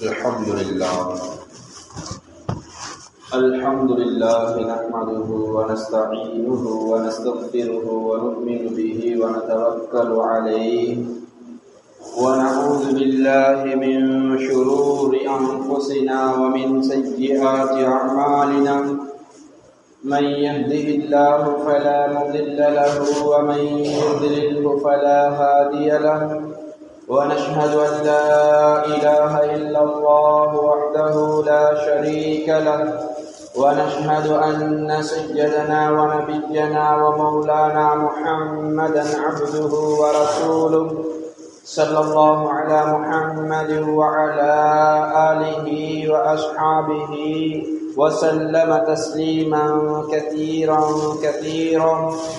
الحمد لله الحمد لله نحمده ونستعينه ونستغفره ونؤمن به ونتوكل عليه ونعوذ بالله من شرور أنفسنا ومن سيئات أعمالنا من يهده الله فلا مضل له ومن يضلله فلا هادي له ونشهد أن لا إله إلا الله وحده لا شريك له ونشهد أن سيدنا ونبينا ومولانا محمدا عبده ورسوله صلى الله على محمد وعلى آله وأصحابه وسلم تسليما كثيرا كثيرا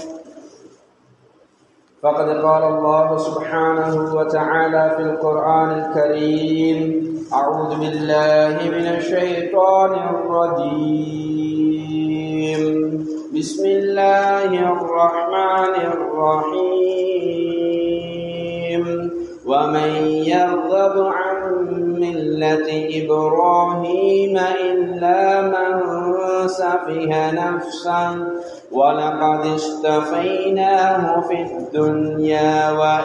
فقد قال الله سبحانه وتعالى في القرآن الكريم أعوذ بالله من الشيطان الرجيم بسم الله الرحمن الرحيم ومن يرغب عن ملة إبراهيم إلا من سفه نفسا ولقد اصطفيناه في الدنيا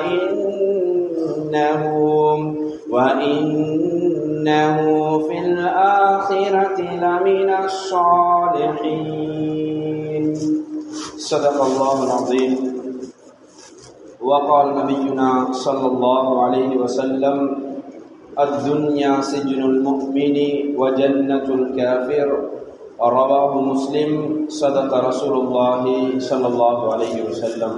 وإنه وإنه في الآخرة لمن الصالحين صدق الله العظيم وقال نبينا صلى الله عليه وسلم الدنيا سجن المؤمن وجنة الكافر رواه مسلم صدق رسول الله صلى الله عليه وسلم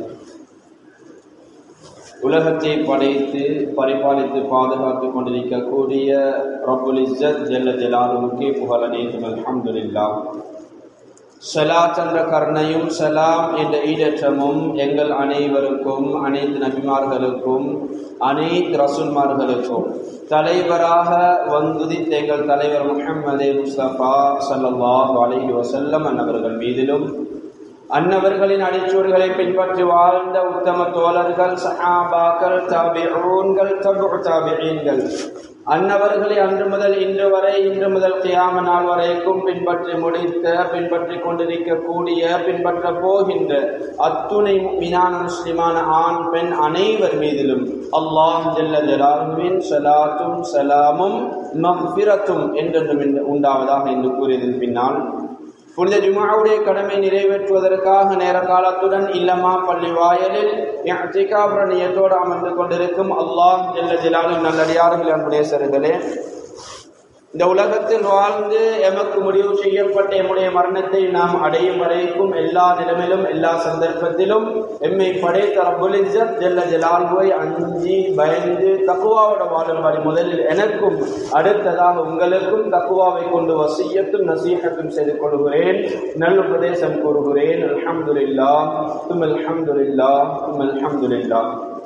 உலகத்தை படைத்து பரிபாலித்து பாதுகாத்துக் கொண்டிருக்கக்கூடிய ரப்புல் இஸ்ஸத் ஜல்ல ஜலாலுவுக்கு புகழ் அனைத்தும் அல்ஹம்துலில்லா சலாத் என்ற கருணையும் சலாம் என்ற ஈடற்றமும் எங்கள் அனைவருக்கும் அனைத்து நபிமார்களுக்கும் அனைத்து ரசூல்மார்களுக்கும் தலைவராக வந்துதித்த எங்கள் தலைவர் முஹம்மதே முஸ்தபா சல்லல்லாஹு அலைஹி வஸல்லம் அன்னவர்கள் மீதிலும் அன்னவர்களின் அடிச்சூர்களை பின்பற்றி வாழ்ந்த உத்தம தோழர்கள் சஹாபாக்கள் தாபிஊன்கள் தபு தாபிஈன்கள் அன்னவர்களை அன்று முதல் இன்று வரை இன்று முதல் கியாம நாள் வரைக்கும் பின்பற்றி முடித்த பின்பற்றி கொண்டிருக்கக்கூடிய பின்பற்ற போகின்ற அத்துணை மீனான முஸ்லிமான ஆண் பெண் அனைவர் மீதிலும் அல்லாஹ் ஜல்ல ஜலாலுவின் சலாத்தும் சலாமும் மஹ்பிரத்தும் என்றென்றும் உண்டாவதாக என்று கூறியதன் பின்னால் புனித ஜுமாவுடைய கடமை நிறைவேற்றுவதற்காக நேர காலத்துடன் இல்லமா பள்ளி வாயலில் நியத்தோடு அமர்ந்து கொண்டிருக்கும் அல்லாஹ் ஜெல்ல ஜலாலும் நல்லடியார்கள் அன்புடைய சருகளே இந்த உலகத்தில் வாழ்ந்து எமக்கு முடிவு செய்யப்பட்ட எம்முடைய மரணத்தை நாம் அடையும் வரைக்கும் எல்லா நிலைமையிலும் எல்லா சந்தர்ப்பத்திலும் எம்மை படைத்த ரப்புல் இஸ்ஸத் ஜெல்ல ஜலால்வை அஞ்சி பயந்து தக்குவாவோட வாழும்படி முதலில் எனக்கும் அடுத்ததாக உங்களுக்கும் தக்குவாவை கொண்டு வசியத்தும் நசீகத்தும் செய்து கொள்கிறேன் நல்ல உபதேசம் கூறுகிறேன் அல்ஹம்துலில்லா தும் அல்ஹம்துலில்லா தும் அல்ஹம்துலில்லா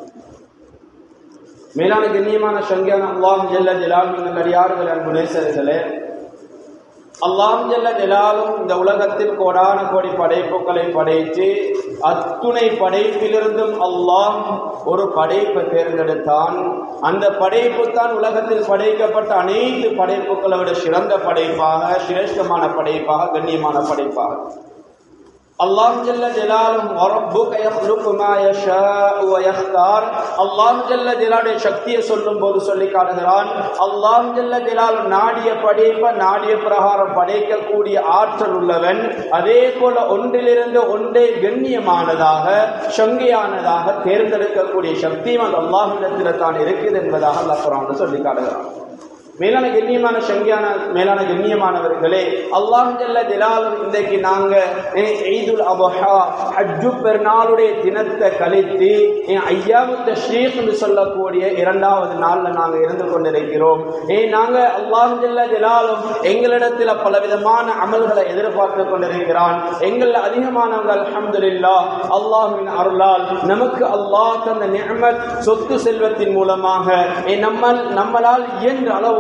மேலான கண்ணியமான சங்கியான அல்லாம் ஜெல்ல ஜலாலும் அடியார்கள் அன்பு நேசர்களே அல்லாம் ஜெல்ல ஜலாலும் இந்த உலகத்தில் கோடான கோடி படைப்புகளை படைத்து அத்துணை படைப்பிலிருந்தும் அல்லாம் ஒரு படைப்பை தேர்ந்தெடுத்தான் அந்த படைப்பு தான் உலகத்தில் படைக்கப்பட்ட அனைத்து படைப்புகளை விட சிறந்த படைப்பாக சிரேஷ்டமான படைப்பாக கண்ணியமான படைப்பாக அல்லாஹ் ஜல்ல ஜலாலும் ரப்புக யخلق ما يشاء ويختار அல்லாஹ் ஜல்ல ஜலாலுடைய சக்தியை சொல்லும் போது சொல்லி காட்டுகிறான் அல்லாஹ் ஜல்ல ஜலால் நாடிய படைப்ப நாடிய பிரகாரம் படைக்கக்கூடிய ஆற்றல் உள்ளவன் அதே போல ஒன்றிலிருந்து ஒன்றே கண்ணியமானதாக சங்கையானதாக தேர்ந்தெடுக்கக்கூடிய சக்தியும் அந்த அல்லாஹிடத்தில் தான் இருக்குது என்பதாக அல்லாஹ் குரான் சொல்லி காட்டுகிறான் மேலான கண்ணியமான சங்கியான மேலான கண்ணியமானவர்களே அல்லாஹ் ஜல்ல ஜலாலும் இன்றைக்கு நாங்க ஈதுல் அபஹா ஹஜ்ஜு பெருநாளுடைய தினத்தை கழித்து ஐயாவு தஷ்ரீக் என்று சொல்லக்கூடிய இரண்டாவது நாள்ல நாங்க இருந்து கொண்டிருக்கிறோம் ஏ நாங்க அல்லாஹ் ஜல்ல ஜலாலும் எங்களிடத்தில் பலவிதமான அமல்களை எதிர்பார்த்து கொண்டிருக்கிறான் எங்கள் அதிகமானவங்க அல்ஹம்துலில்லா அல்லாஹ்வின் அருளால் நமக்கு அல்லாஹ் தந்த நிஅமத் சொத்து செல்வத்தின் மூலமாக நம்மால் நம்மளால் இயன்ற அளவு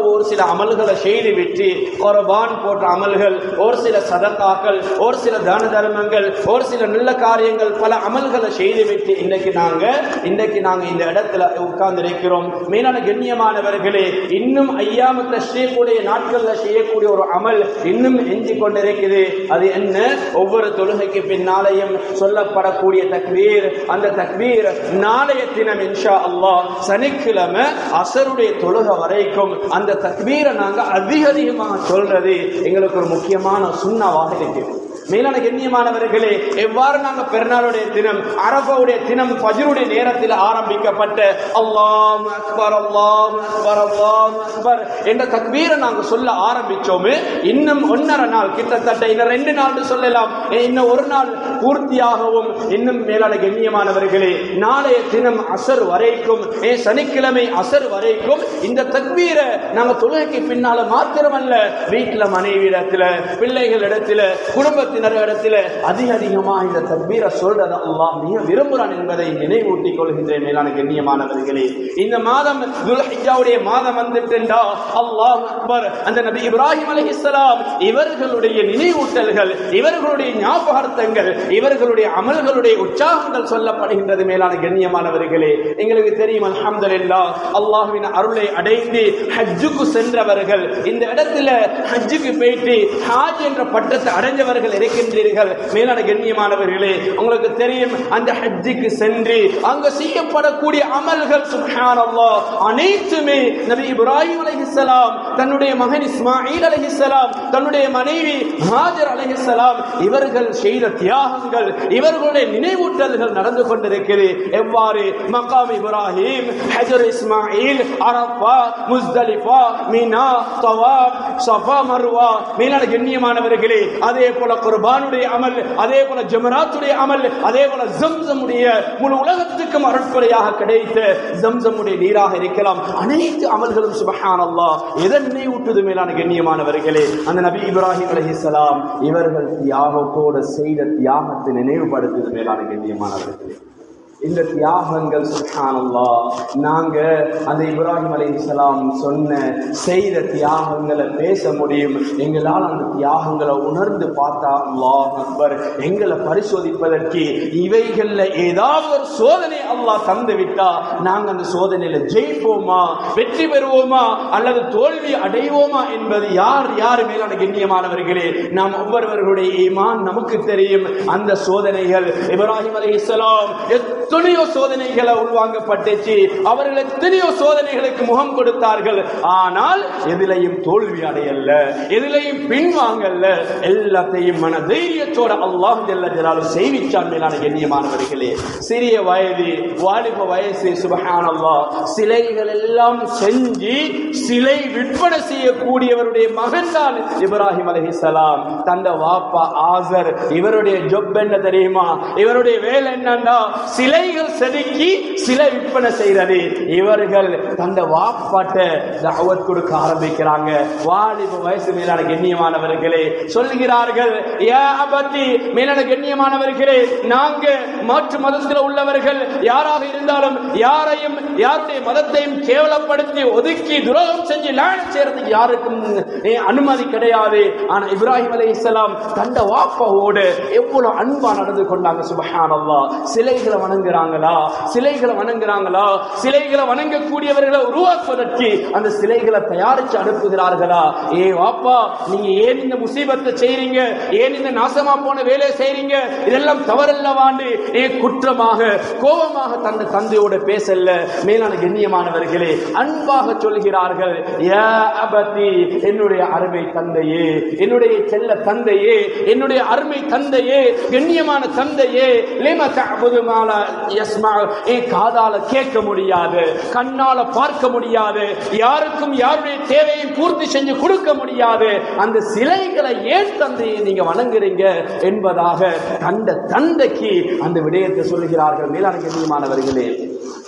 ஒரு சில அமல்களை செய்து விட்டு குர்பான் போன்ற அமல்கள் ஒரு சில சதக்காக்கள் ஒரு சில தான தர்மங்கள் ஒரு சில நல்ல காரியங்கள் பல அமல்களை செய்து விட்டு இன்றைக்கு நாங்க இன்றைக்கு நாங்க இந்த இடத்துல உட்கார்ந்து இருக்கிறோம் மேலான கண்ணியமானவர்களே இன்னும் ஐயாம தஷ்ரீக்குடைய நாட்கள்ல செய்யக்கூடிய ஒரு அமல் இன்னும் எஞ்சி கொண்டிருக்குது அது என்ன ஒவ்வொரு தொழுகைக்கு பின்னாலையும் சொல்லப்படக்கூடிய தக்பீர் அந்த தக்பீர் நாளைய தினம் இன்ஷா அல்லாஹ் சனிக்கிழமை அசருடைய தொழுகை வரைக்கும் அந்த தக்பீரை நாங்க அதிக அதிகமாக சொல்றது எங்களுக்கு ஒரு முக்கியமான சுண்ணாவாக இருக்குது மேலான கண்ணியமானவர்களே எவ்வாறு நாங்க பெருநாளுடைய தினம் அரபாவுடைய தினம் ஃபஜ்ருடைய நேரத்தில் ஆரம்பிக்கப்பட்ட அல்லாஹ் அக்பர் அல்லாஹ் அக்பர் அல்லாஹ் அக்பர் என்ற தக்பீரை நாங்க சொல்ல ஆரம்பிச்சோமே இன்னும் ஒன்னரை நாள் கிட்டத்தட்ட இன்னும் ரெண்டு நாள் சொல்லலாம் இன்னும் ஒரு நாள் பூர்த்தியாகவும் இன்னும் மேலான கண்ணியமானவர்களே நாளைய தினம் அசர் வரைக்கும் ஏ சனிக்கிழமை அசர் வரைக்கும் இந்த தக்பீரை நாங்க தொழுகைக்கு பின்னால மாத்திரமல்ல வீட்டுல மனைவி இடத்துல பிள்ளைகள் இடத்துல குடும்பத்தினர் இடத்துல அதிக அதிகமா இந்த தக்பீரை சொல்றதை அல்லாஹ் மிக விரும்புகிறான் என்பதை நினைவூட்டிக் கொள்கின்றேன் மேலான கண்ணியமானவர்களே இந்த மாதம் துல்ஹிஜாவுடைய மாதம் வந்துட்டா அல்லாஹ் அக்பர் அந்த நபி இப்ராஹிம் அலைஹிஸ்ஸலாம் இவர்களுடைய நினைவூட்டல்கள் இவர்களுடைய ஞாபகார்த்தங்கள் இவர்களுடைய அமல்களுடைய உற்சாகங்கள் சொல்லப்படுகின்றது மேலான கண்ணியமானவர்களே எங்களுக்கு தெரியும் அல்ஹம்துலில்லாஹ் அல்லாஹ்வின் அருளை அடைந்து ஹஜ்ஜுக்கு சென்றவர்கள் இந்த இடத்துல ஹஜ்ஜுக்கு போயிட்டு ஹாஜ் என்ற பட்டத்தை அடைஞ்சவர்கள் இருக்கின்றீர்கள் மேலான கண்ணியமானவர்களே உங்களுக்கு தெரியும் அந்த ஹஜ்ஜுக்கு சென்று அங்க செய்யப்படக்கூடிய அமல்கள் சுப்ஹானல்லாஹ் அனைத்துமே நபி இப்ராஹிம் அலைஹிஸ்ஸலாம் தன்னுடைய மகன் இஸ்மாயில் அலைஹிஸ்ஸலாம் தன்னுடைய மனைவி ஹாஜர் அலைஹிஸ்ஸலாம் இவர்கள் செய்த தியாகங்கள் இவர்களுடைய நினைவூட்டல்கள் நடந்து கொண்டிருக்கிறது எவ்வாறு மகாம் இப்ராஹிம் ஹஜர் இஸ்மாயில் அரஃபா முஸ்தலிஃபா மீனா தவாப் சஃபா மர்வா மேலான கண்ணியமானவர்களே அதே போல குர்பானுடைய அமல் அதே போல ஜமராத்துடைய அமல் அதே போல ஜம்சமுடைய முழு உலகத்துக்கும் அருட்படையாக கிடைத்த ஜம்சமுடைய நீராக இருக்கலாம் அனைத்து அமல்களும் சுபஹானல்லாஹ் எதை நினைவூட்டுது மேலான கண்ணியமானவர்களே அந்த நபி இப்ராஹிம் அலைஹிஸ்ஸலாம் இவர்கள் தியாகத்தோடு செய்த தியாகத்தை நினைவுபடுத்துது மேலான கண்ணியமானவர்களே இந்த தியாகங்கள் சுஹானல்லா நாங்க அந்த இப்ராஹிம் அலைஹிஸ்ஸலாம் சொன்ன செய்த தியாகங்களை பேச முடியும் எங்களால் அந்த தியாகங்களை உணர்ந்து பார்த்தா அல்லாஹ் அக்பர் எங்களை பரிசோதிப்பதற்கு இவைகள்ல ஏதாவது ஒரு சோதனை அல்லாஹ் தந்து விட்டா நாங்க அந்த சோதனையில ஜெயிப்போமா வெற்றி பெறுவோமா அல்லது தோல்வி அடைவோமா என்பது யார் யார் மேலான கண்ணியமானவர்களே நாம் ஒவ்வொருவர்களுடைய ஈமான் நமக்கு தெரியும் அந்த சோதனைகள் இப்ராஹிம் அலைஹிஸ்ஸலாம் எத்தனையோ சோதனைகளை உள்வாங்கப்பட்டுச்சு அவர்கள் எத்தனையோ சோதனைகளுக்கு முகம் கொடுத்தார்கள் ஆனால் எதிலையும் தோல்வி அடையல்ல எதிலையும் பின்வாங்கல்ல எல்லாத்தையும் மன தைரியத்தோட அல்லாஹ் ஜல்ல ஜலாலு செய்விச்சான் மேலான கண்ணியமானவர்களே சிறிய வயது வாலிப வயசு சுபஹானல்லாஹ் சிலைகள் எல்லாம் செஞ்சு சிலை விற்பனை செய்யக்கூடியவருடைய மகன் தான் இப்ராஹிம் அலைஹிஸ்ஸலாம் தந்த வாப்பா ஆசர் இவருடைய ஜொப் என்ன தெரியுமா இவருடைய வேலை என்னன்னா சிலைகள் செதுக்கி சிலை விற்பனை செய்யறது இவர்கள் தந்த வாப்பாட்ட தாவத் கொடுக்க ஆரம்பிக்கிறாங்க வாலிப வயசு மேலான கண்ணியமானவர்களே சொல்லுகிறார்கள் ஏ அபத்தி மேலான கண்ணியமானவர்களே நாங்க மாற்று மதத்தில் உள்ளவர்கள் யாராக இருந்தாலும் யாரையும் யாருடைய மதத்தையும் கேவலப்படுத்தி ஒதுக்கி துரோகம் செஞ்சு லான செய்யறதுக்கு யாருக்கும் ஏ, அனுமதி கிடையாது ஆனா இப்ராஹிம் அலை இஸ்லாம் தந்த வாப்பாவோடு எவ்வளவு அன்பா நடந்து கொண்டாங்க சுபஹானல்லாஹ் சிலைகளை வணங்குறாங்களா சிலைகளை வணங்குறாங்களா சிலைகளை வணங்கக்கூடியவர்களை உருவாக்குவதற்கு அந்த சிலைகளை தயாரிச்சு அனுப்புகிறார்களா ஏ வாப்பா நீங்க ஏன் இந்த முசீபத்தை செய்றீங்க ஏன் இந்த நாசமா போன வேலையை செய்றீங்க இதெல்லாம் தவறல்லவாண்டு ஏ குற்றமாக கோபமாக தந்த தந்தையோட பேசல மேலான கண்ணியமானவர்களே அன்பாக சொல்கிறார்கள் யா அபதி என்னுடைய அருமை தந்தையே என்னுடைய செல்ல தந்தையே என்னுடைய அருமை தந்தையே கண்ணியமான தந்தையே லிம தஅபுது மால யஸ்மா ஏ காதால கேட்க முடியாது கண்ணால பார்க்க முடியாது யாருக்கும் யாருடைய தேவையை பூர்த்தி செஞ்சு கொடுக்க முடியாது அந்த சிலைகளை ஏன் தந்தையை நீங்க வணங்குறீங்க என்பதாக தந்த தந்தைக்கு அந்த விடயத்தை சொல்லுகிறார்கள் மேலான கண்ணியமானவர்களே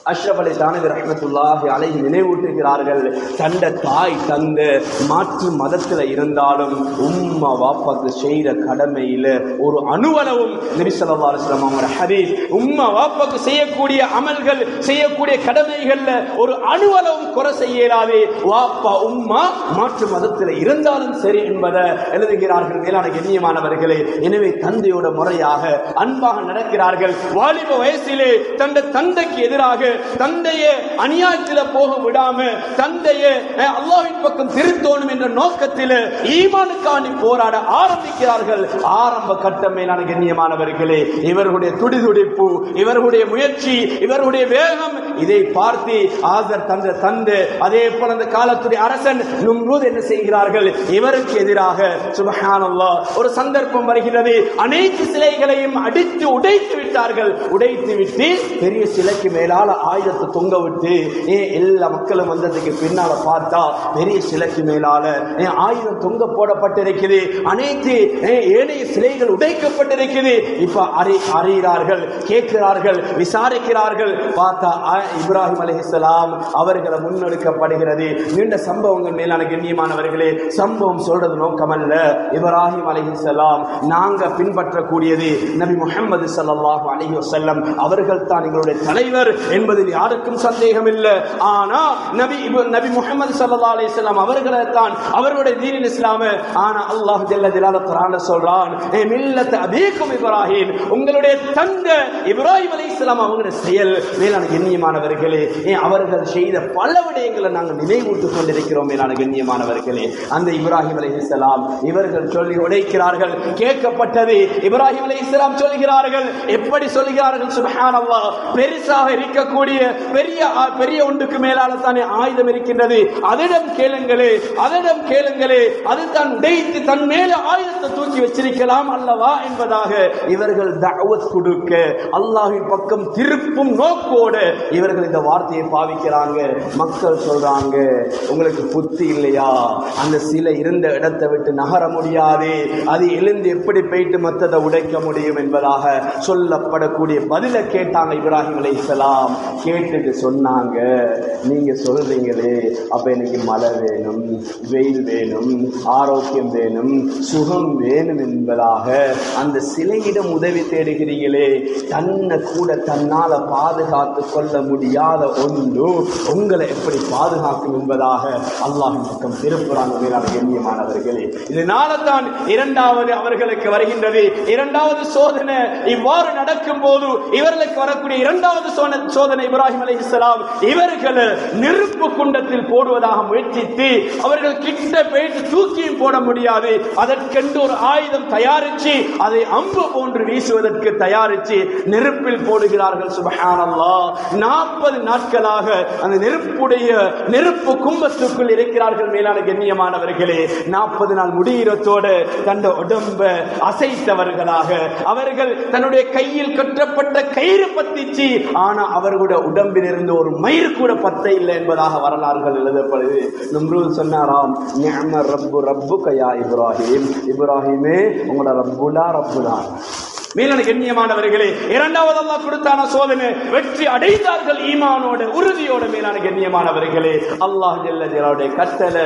அஷ்ரப் அலி தானவி ரஹமத்துல்லாஹி அலைஹி நினைவூட்டுகிறார்கள் தந்த தாய் தந்த மாற்று மதத்தில் இருந்தாலும் உம்மா வாப்பாக்கு செய்கிற கடமையில ஒரு அணுவளவும் நபிசல்லா அலுவலாம் அவங்க ஹதீஸ் உம்மா வாப்பாக்கு செய்யக்கூடிய அமல்கள் செய்யக்கூடிய கடமைகள்ல ஒரு அணுவளவும் குறை செய்யலாது வாப்பா உம்மா மாற்று மதத்தில் இருந்தாலும் சரி என்பதை எழுதுகிறார்கள் மேலான கண்ணியமானவர்களே எனவே தந்தையோட முறையாக அன்பாக நடக்கிறார்கள் வாலிப வயசிலே தந்த தந்தைக்கு எதிராக தந்தைய அநியாயத்தில போக விடாம தந்தைய அஹ், அல்லாஹ்வின் பக்கம் திருத்தோணும் என்ற நோக்கத்தில் ஈமானுக்காண்டி போராட ஆரம்பிக்கிறார்கள் ஆரம்ப கட்ட மேலான கண்ணியமானவர்களே இவர்களுடைய துடிதுடிப்பு இவர்களுடைய முயற்சி இவர்களுடைய வேகம் இதை பார்த்து ஆசர் தந்த தந்து அதே போல அந்த காலத்துடைய அரசன் நும்ரூத் என்ன செய்கிறார்கள் இவருக்கு எதிராக சுபஹானல்லாஹ் ஒரு சந்தர்ப்பம் வருகிறது அனைத்து சிலைகளையும் அடித்து உடைத்து விட்டார்கள் உடைத்து விட்டு பெரிய சிலைக்கு மேலால ஆயுதத்தை தொங்க விட்டு ஏ எல்லா மக்களும் வந்ததுக்கு பின்னால பார்த்தா பெரிய சிலைக்கு மேலால ஏ, ஆயுதம் தொங்க போடப்பட்டிருக்குது அனைத்து ஏ, ஏனைய சிலைகள் உடைக்கப்பட்டிருக்குது இப்ப அறி அறிகிறார்கள் கேட்கிறார்கள் விசாரிக்கிறார்கள் பார்த்தா ஆ, இப்ராஹிம் அலைஹிஸ்ஸலாம் அவர்களை முன்னெடுக்கப்படுகிறது நீண்ட சம்பவங்கள் மேலான கண்ணியமானவர்களே சம்பவம் சொல்றது நோக்கமல்ல இப்ராஹிம் அலைஹிஸ்ஸலாம் நாங்க பின்பற்றக்கூடியது நபி முஹம்மது ஸல்லல்லாஹு அலைஹி வஸல்லம் அவர்கள் தான் எங்களுடைய தலைவர் என்பதில் யாருக்கும் சந்தேகம் இல்லை ஆனா நபி இப்ர- நபி முஹம்மது ஸல்லல்லாஹு அலைஹி வஸல்லம் அவர்களை தான் அவர்களுடைய தீனில் இஸ்லாம ஆனா அல்லாஹ் ஜல்ல ஜலால குர்ஆன்ல சொல்றான் ஏ மில்லத் அபீக்கும் இப்ராஹிம் உங்களுடைய தந்தை இப்ராஹிம் அலைஹிஸ்ஸலாம் அவங்களுடைய செயல் மேலான கண்ணியமானவர்களே ஏ அவர்கள் செய்த பல விடயங்களை நாங்கள் நினைவூட்டிக் கொண்டிருக்கிறோம் மேலான கண்ணியமானவர்களே அந்த இப்ராஹிம் அலைஹிஸ்ஸலாம் இவர்கள் சொல்லி உடைக்கிறார்கள் கேட்கப்பட்டது இப்ராஹிம் அலைஹிஸ்ஸலாம் சொல்கிறார்கள் எப்படி சொல்கிறார்கள் சுப்ஹானல்லாஹ் பெருசாக இருக்கக்கூடிய பெரிய ஆ- பெரிய ஒன்றுக்கு மேலால தானே ஆயுதம் இருக்கின்றது அதிடம் கேளுங்களே அதிடம் கேளுங்களே அது தான் உடைத்து தன் மேல ஆயுதத்தை தூக்கி வச்சிருக்கலாம் அல்லவா என்பதாக இவர்கள் தஅவத் கொடுக்க அல்லாஹ்வின் பக்கம் திருப்பும் நோக்கோட இவர்கள் இந்த வார்த்தையை பாவிக்கிறாங்க மக்கள் சொல்றாங்க உங்களுக்கு புத்தி இல்லையா அந்த சிலை இருந்த இடத்தை விட்டு நகர முடியாது அது எழுந்து எப்படி போயிட்டு மத்ததை உடைக்க முடியும் என்பதாக சொல்லப்படக்கூடிய பதில கேட்டாங்க இப்ராஹிம் அலைஹிஸ்ஸலாம் கேட்டுட்டு சொன்னாங்க நீங்க சொல்றீங்களே அப்ப எனக்கு மழை வேணும் வெயில் வேணும் ஆரோக்கியம் வேணும் சுகம் வேணும் என்பதாக அந்த சிலையிடம் உதவி தேடுகிறீங்களே தன்னை கூட தன்னால பாதுகாத்து கொள்ள முடியாத ஒன்று உங்களை எப்படி பாதுகாக்கும் என்பதாக அல்லாஹின் பக்கம் திருப்புறாங்க மேலான கண்ணியமானவர்களே இதனால தான் இரண்டாவது அவர்களுக்கு வருகின்றது இரண்டாவது சோதனை இவ்வாறு நடக்கும் போது இவர்களுக்கு வரக்கூடிய இரண்டாவது சோன- சோதனை இப்ராஹிம் அலைஹிஸ்ஸலாம் இவர்கள் நெருப்பு குண்டத்தில் போடுவதாக முயற்சித்து அவர்கள் கிட்ட போயிட்டு தூக்கியும் போட முடியாது அதற்கென்று ஒரு ஆயுதம் தயாரிச்சு அதை அம்பு போன்று வீசுவதற்கு தயாரிச்சு நெருப்பில் போடுகிறார்கள் சுபஹானல்லாஹ் நாற்பது நாட்களாக அந்த நெருப்புடைய நெருப்பு கும்பத்துக்குள் இருக்கிறார்கள் மேலான கண்ணியமானவர்களே நாற்பது நாள் முடிகிறத்தோடு தந்த உடம்ப அசைத்தவர்களாக அவர்கள் தன்னுடைய கையில் கட்டப்பட்ட கயிறு பத்திச்சு ஆனா அவர்களுடைய உடம்பில் இருந்து ஒரு மயிர் கூட பத்த இல்லை என்பதாக வரலாறுகள் எழுதப்படுது நம்ரூல் சொன்னாராம் நிஅம ரப்பு ரப்பு கயா இப்ராஹிம் இப்ராஹிமே உங்களோட ரப்புலா ரப்புதான் மேலான கண்ணியமானவர்களே இரண்டாவது அல்லாஹ் கொடுத்தான சோதனை வெற்றி அடைந்தார்கள் ஈமானோட உறுதியோட மேலான கண்ணியமானவர்களே அல்லாஹ் ஜல்ல ஜலாலுடைய கட்டளை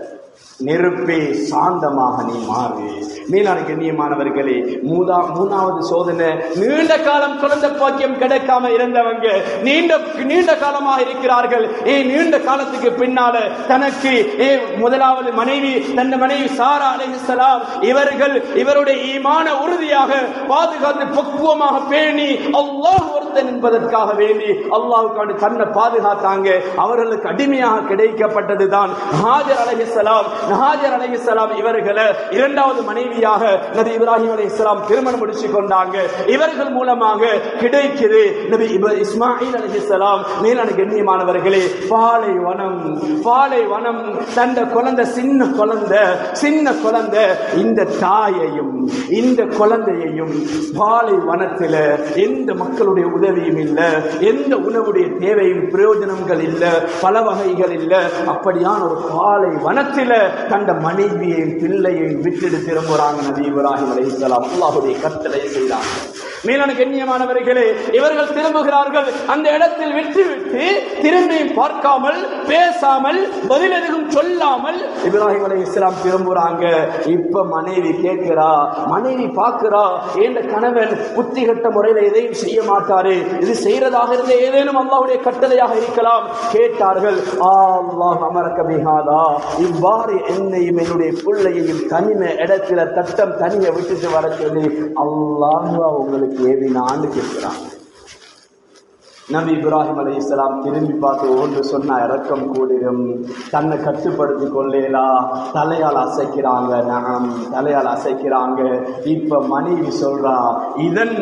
நெருப்பே சாந்தமாக நீ மாறு மேலான கண்ணியமானவர்களே மூதா மூணாவது சோதனை நீண்ட காலம் குழந்தை பாக்கியம் கிடைக்காம இருந்தவங்க நீண்ட நீண்ட காலமாக இருக்கிறார்கள் ஏ நீண்ட காலத்துக்கு பின்னால தனக்கு ஏ முதலாவது மனைவி தன் மனைவி சாரா அலைஹிஸ்ஸலாம் இவர்கள் இவருடைய ஈமான உறுதியாக பாதுகாத்து பக்குவமாக பேணி அல்லாஹ் ஒருத்தன் என்பதற்காக வேண்டி அல்லாஹ்வுக்காண்டி தன்னை பாதுகாத்தாங்க அவர்களுக்கு அடிமையாக கிடைக்கப்பட்டதுதான் ஹாஜர் அலைஹிஸ்ஸலாம் ஹாஜர் அலைஹிஸ்ஸலாம் இவர்களை இரண்டாவது மனைவியாக நபி இப்ராஹிம் அலைஹிஸ்ஸலாம் திருமணம் முடிச்சு கொண்டாங்க இவர்கள் மூலமாக கிடைக்குது நபி இப- இஸ்மாயில் அலைஹிஸ்ஸலாம் மேலான கண்ணியமானவர்களே பாலை வனம் பாலை வனம் தந்த குழந்தை சின்ன குழந்தை சின்ன குழந்தை இந்த தாயையும் இந்த குழந்தையையும் பாலை வனத்தில எந்த மக்களுடைய உதவியும் இல்ல எந்த உணவுடைய தேவையும் பிரயோஜனங்கள் இல்ல பல வகைகள் இல்ல அப்படியான ஒரு பாலை வனத்தில தந்த மனைவியையும் பிள்ளையையும் விட்டுட்டு திரும்புறாங்க நபி இப்ராஹிம் அலைஹிஸ்ஸலாம் அல்லாஹ்வுடைய கட்டளை செய்தாங்க மேலான கண்ணியமானவர்களே இவர்கள் திரும்புகிறார்கள் அந்த இடத்தில் விட்டுவிட்டு திரும்பி பார்க்காமல் பேசாமல் பதில் எதுவும் சொல்லாமல் இப்ராஹிம் அலை இஸ்லாம் திரும்புறாங்க இப்ப மனைவி கேட்கிறா மனைவி பார்க்கிறா என்ற கணவன் புத்திகட்ட முறையில எதையும் செய்ய மாட்டாரு இது செய்யறதாக இருந்த ஏதேனும் அல்லாஹ்வுடைய கட்டளையாக இருக்கலாம் கேட்டார்கள் அல்லாஹ் அமரக்க பிஹாதா இவ்வாறு என்னையும் என்னுடைய பிள்ளையையும் தனிமை இடத்துல தட்டம் தனியை விட்டுட்டு வர சொல்லி அல்லாஹ் உங்களுக்கு ஏவினான்னு கேட்கிறான் நபி இப்ராஹிம் அலை இஸ்லாம் திரும்பி பார்த்து ஒன்று சொன்ன இறக்கம் கூடிடும் தன்னை கட்டுப்படுத்தி கொள்ளேலா தலையால் அசைக்கிறாங்க நாம் தலையால் அசைக்கிறாங்க இப்ப மனைவி சொல்றா இதன்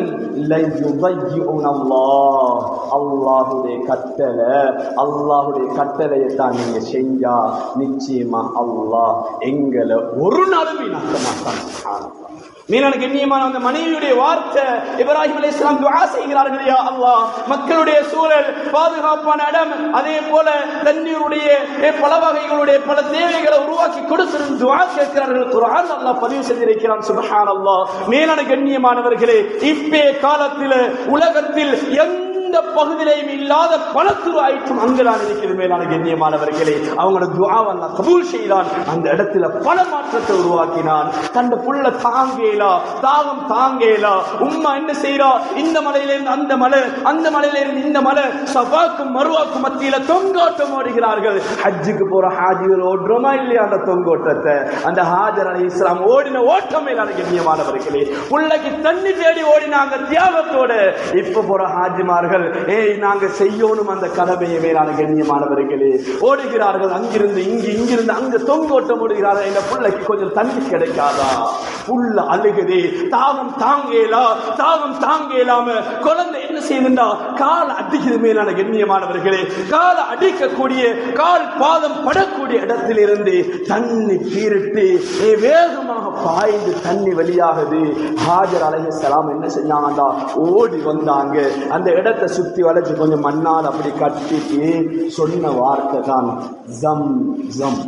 அல்லாஹுடைய கட்டளை அல்லாஹுடைய கட்டளையை தான் நீங்க செஞ்சா நிச்சயமா அல்லாஹ் எங்களை ஒரு நாளும் வீணாக்க மாட்டான் சுப்ஹானல்லாஹ். மீனான கண்ணியமான அந்த மனைவியுடைய வார்த்தை இப்ராஹிம் அலைஹிஸ் ஸலாம் துஆ செய்கிறார்கள் யா அல்லாஹ் மக்களுடைய சூழல் பாதுகாப்பான இடம் அதே போல தண்ணீருடைய eh, பல வகைகளுடைய பல தேவைகளை உருவாக்கி கொடுத்திருந்து துஆ கேட்கிறார்கள் குர்ஆன் அல்லாஹ் பதிவு செய்திருக்கிறான் சுப்ஹானல்லாஹ் மேலான கண்ணியமானவர்களே இப்பே காலத்தில் உலகத்தில் எந்த எந்த பகுதியிலையும் இல்லாத பல துரு ஐட்டம் அங்குதான் இருக்கிறது மேலான கண்ணியமானவர்களே அவங்களோட துவாவை அல்லாஹ் கபூல் செய்தான் அந்த இடத்துல பல மாற்றத்தை உருவாக்கினான் தந்த புள்ள தாங்கேலா தாகம் தாங்கேலா உம்மா என்ன செய்றா இந்த மலையிலிருந்து அந்த மலை அந்த மலையிலிருந்து இந்த மலை சபாக்கும் மருவாக்கும் மத்தியில தொங்கோட்டம் ஓடுகிறார்கள் ஹஜ்ஜுக்கு போற ஹாஜிகள் ஓடுறோமா இல்லையா அந்த தொங்கோட்டத்தை அந்த ஹாஜர் அலை இஸ்லாம் ஓடின ஓட்டம் மேலான கண்ணியமானவர்களே புள்ளைக்கு தண்ணி தேடி ஓடினாங்க தியாகத்தோட இப்ப போற ஹாஜிமார்கள் ஏய் நாங்க செய்யணும் அந்த கடமையை மேலான கண்ணியமானவர்களே ஓடுகிறார்கள் அங்கிருந்து இங்கு இங்கிருந்து அங்க தொங்கோட்டம் ஓடுகிறார்கள் இந்த புள்ளைக்கு கொஞ்சம் தண்ணி கிடைக்காதா புள்ள அழுகுதே தாகம் தாங்கேலா தாகம் தாங்கேலாம குழந்தை என்ன செய்யுதுண்டா கால் அடிக்குது மேலான கண்ணியமானவர்களே கால் அடிக்கக்கூடிய கால் பாதம் படக்கூடிய இடத்திலிருந்து தண்ணி பீரிட்டு ஏ, வேகமாக பாய்ந்து தண்ணி வெளியாகுது ஹாஜர் அலைஹிஸ்ஸலாம் என்ன செஞ்சாங்கடா ஓடி வந்தாங்க அந்த இடத்தை சுத்தி வளைச்சு கொஞ்சம் மண்ணால் அப்படி கட்டிட்டு சொன்ன வார்த்தை தான் ஜம் ஜம்